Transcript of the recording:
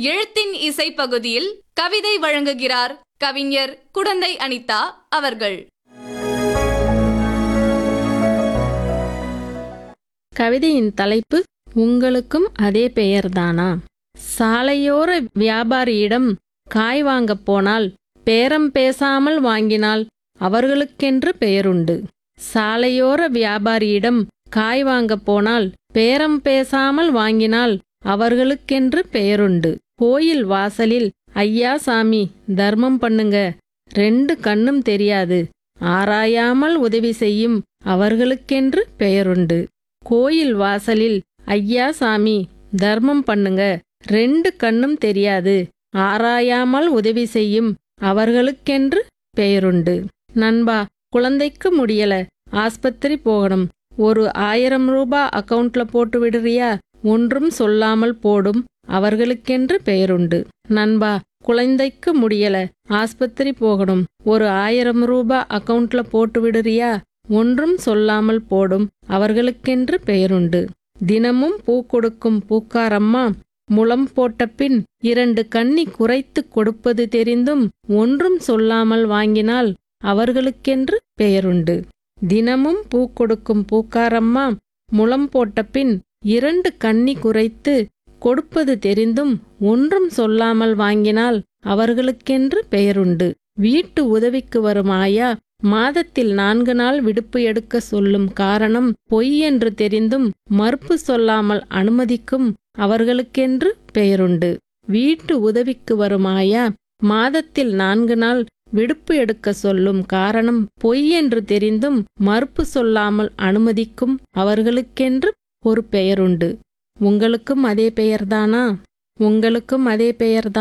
எழுத்தின் இசை பகுதியில் கவிதை வழங்குகிறார் கவிஞர் குடந்தை அனிதா அவர்கள் கவிதையின் தலைப்பு உங்களுக்கும் அதே பெயர்தானா சாலையோர வியாபாரியிடம் காய் வாங்கப் போனால் பேரம் பேசாமல் வாங்கினால் அவர்களுக்கென்று பெயருண்டு சாலையோர வியாபாரியிடம் காய் வாங்கப் போனால் பேரம் பேசாமல் வாங்கினால் அவர்களுக்கென்று பெயருண்டு கோயில் வாசலில் ஐயா சாமி தர்மம் பண்ணுங்க ரெண்டு கண்ணும் தெரியாது ஆராயாமல் உதவி செய்யும் அவர்களுக்கென்று பெயருண்டு கோயில் வாசலில் ஐயா சாமி தர்மம் பண்ணுங்க ரெண்டு கண்ணும் தெரியாது ஆராயாமல் உதவி செய்யும் அவர்களுக்கென்று பெயருண்டு நண்பா குழந்தைக்கு முடியல ஆஸ்பத்திரி போகணும் ஒரு ஆயிரம் ரூபா அக்கவுண்ட்ல போட்டு விடுறியா ஒன்றும் சொல்லாமல் போடும் அவர்களுக்கென்று பெயருண்டு நண்பா குழந்தைக்கு முடியல ஆஸ்பத்திரி போகணும் ஒரு ஆயிரம் ரூபா அக்கவுண்ட்ல போட்டு விடுறியா ஒன்றும் சொல்லாமல் போடும் அவர்களுக்கென்று பெயருண்டு தினமும் பூ கொடுக்கும் பூக்காரம்மா முளம் போட்ட பின் இரண்டு கன்னி குறைத்து கொடுப்பது தெரிந்தும் ஒன்றும் சொல்லாமல் வாங்கினால் அவர்களுக்கென்று பெயருண்டு தினமும் பூ கொடுக்கும் பூக்காரம்மா முளம் போட்ட பின் இரண்டு கன்னி குறைத்து கொடுப்பது தெரிந்தும் ஒன்றும் சொல்லாமல் வாங்கினால் அவர்களுக்கென்று பெயருண்டு வீட்டு உதவிக்கு வரும் ஆயா மாதத்தில் நான்கு நாள் விடுப்பு எடுக்க சொல்லும் காரணம் பொய் என்று தெரிந்தும் மறுப்பு சொல்லாமல் அனுமதிக்கும் அவர்களுக்கென்று பெயருண்டு வீட்டு உதவிக்கு வரும் ஆயா மாதத்தில் நான்கு நாள் விடுப்பு எடுக்க சொல்லும் காரணம் பொய் என்று தெரிந்தும் மறுப்பு சொல்லாமல் அனுமதிக்கும் அவர்களுக்கென்று ஒரு பெயருண்டு உங்களுக்கும் அதே பெயர்தானா உங்களுக்கும் அதே பெயர்தான்